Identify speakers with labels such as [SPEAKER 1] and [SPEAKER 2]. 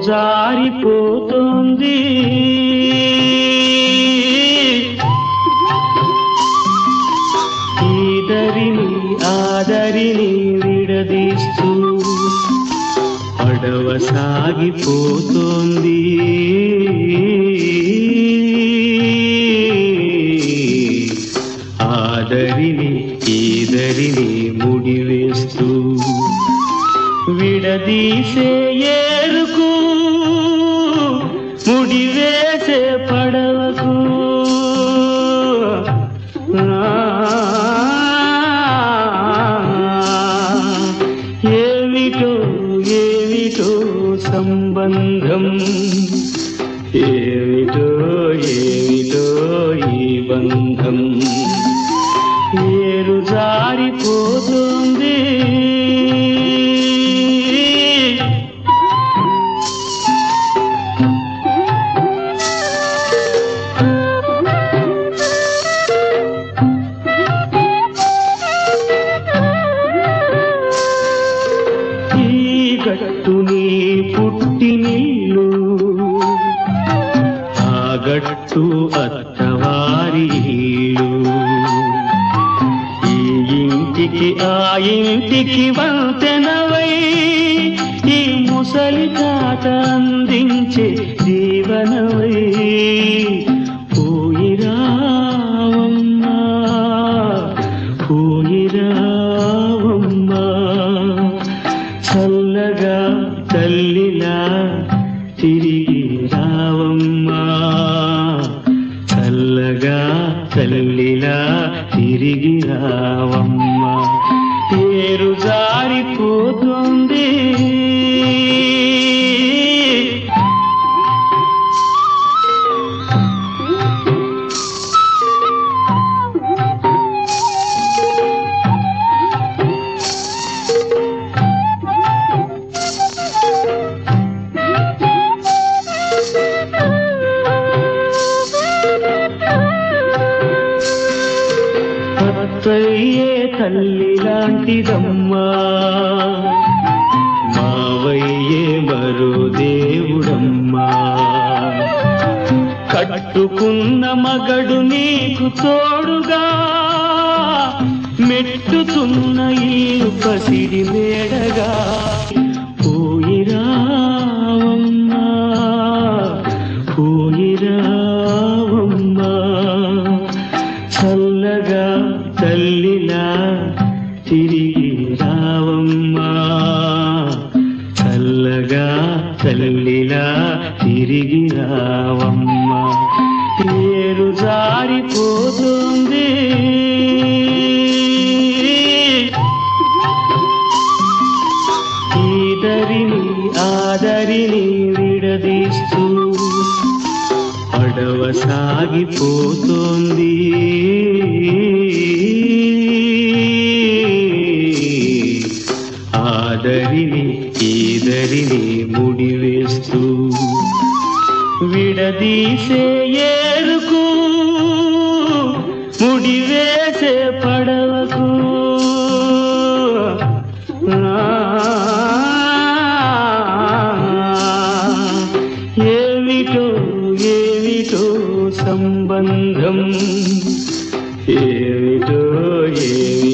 [SPEAKER 1] జారిపోతుంది ఈదరిని ఆదరిని విడదీస్తూ పడవ సాగిపోతోంది ఆదరిని ఈదరిని ముడివేస్తూ విడదీసే ఏరుకు ముడివేసే పడవకు ఏమిటో ఏమిటో సంబంధం ఏమిటో ఏమిటో ఈ బంధం ఏరు జారిపోతుంది ఈ గట్టుని పుట్టినిల్లు ఆ గట్టు అత్తవారి ఇల్లు ఈ ఇంటికి ఆ ఇంటికి వంతెనవై ఈ ముసలి తాత అందించే జీవనవై పోయిరావమ్మా పోయిరావమ్మా చల్లగా తల్లిలా తిరిగి రావమ్మా చల్లగా తల్లిలా తిరిగి రావమ్మా పేరు జారిపోతుంది అత్తయ్యే తల్లి లాంటిదమ్మా మావయ్యే మరో దేవుడమ్మా కట్టుకున్న మగడు నీకు తోడుగా మెట్టుతున్న ఈ పసిడి మేడగా పోయిరావమ్మా పోయిరావమ్మా చల్లగా తల్లిలా తిరిగి రావమ్మా చల్లగా తల్లిలా తిరిగి రావమ్మా పేరు జారిపోతుంది ఈదరిని ఆదరిని విడదీస్తూ పడవ సాగిపోతోంది ఆదరిని ఈదరిని ముడివేస్తూ విడదీసే ఏరుకు ముడివేసే పడవకు ఏమిటో ఏమిటో సంబంధం ఏమిటో ఏమిటో